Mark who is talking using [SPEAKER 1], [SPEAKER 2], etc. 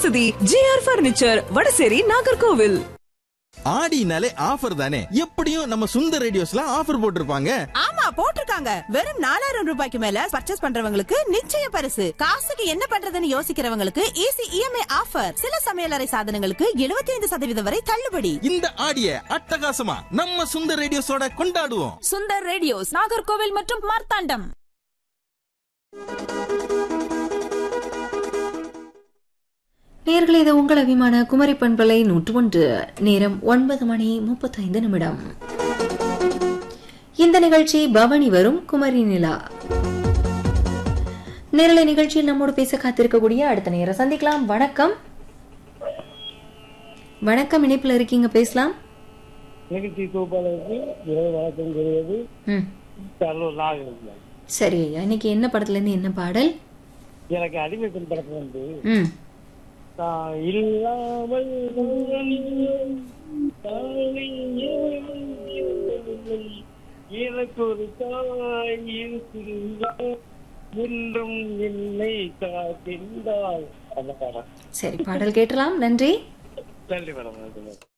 [SPEAKER 1] வசதி GR furniture Vadasery Nagercoil
[SPEAKER 2] ஆடினாலே offer தானே எப்படியும் நம்ம சுந்தர் ரேடியோஸ்ல ஆஃபர் போட்டிருப்பாங்க
[SPEAKER 3] ஆமா போட்டிருக்காங்க வெறும் நாலாயிரம் ரூபாய்க்கு மேல பர்ச்சேஸ் பண்றவங்களுக்கு நிச்சய பரிசு காசுக்கு என்ன பண்றதுன்னு யோசிக்கிறவங்களுக்கு ஈஸி இஎம்ஐ ஆஃபர் சில சமையலறை சாதனங்களுக்கு 75% சதவீதம் வரை தள்ளுபடி
[SPEAKER 2] இந்த ஆடிய அட்டகாசமா நம்ம சுந்தர் ரேடியோஸோட கொண்டாடுவோம்
[SPEAKER 4] சுந்தர் ரேடியோஸ் நாகர்கோவில் மற்றும் மார்த்தாண்டம்
[SPEAKER 5] நேர்களே இது உங்கள் அபிமான குமரி பண்பலை நூற்று ஒன்று நேரம் ஒன்பது மணி முப்பத்தைந்து நிமிடம் இந்த நிகழ்ச்சி பவனி வரும் குமரி நிலா நேரலை நிகழ்ச்சியில் நம்மோடு பேச காத்திருக்கக்கூடிய அடுத்த நேரம் சந்திக்கலாம் வணக்கம் வணக்கம் இணைப்பில் இருக்கீங்க பேசலாம்
[SPEAKER 6] நிகழ்ச்சி தொகுப்பாளருக்கு இரவு வணக்கம் கூறுவது
[SPEAKER 5] ம்
[SPEAKER 6] கடலூர் நாகரிகம்
[SPEAKER 5] சரி ஐயா இன்னைக்கு என்ன படத்துல இருந்து என்ன பாடல்
[SPEAKER 6] எனக்கு அடிமை பெண் படத்துல வந்து
[SPEAKER 5] ம்
[SPEAKER 6] நான் இல்லாமல் தாயை ஏறவில்லை. எனக்கு ஒரு தாய் இருக்கின்றாள் என்றும் என்னை காக்கின்றாள் அந்த படம்
[SPEAKER 5] சரி பாடல் கேட்டலாம் நன்றி
[SPEAKER 6] நன்றி மேடம் நன்றி மேடம்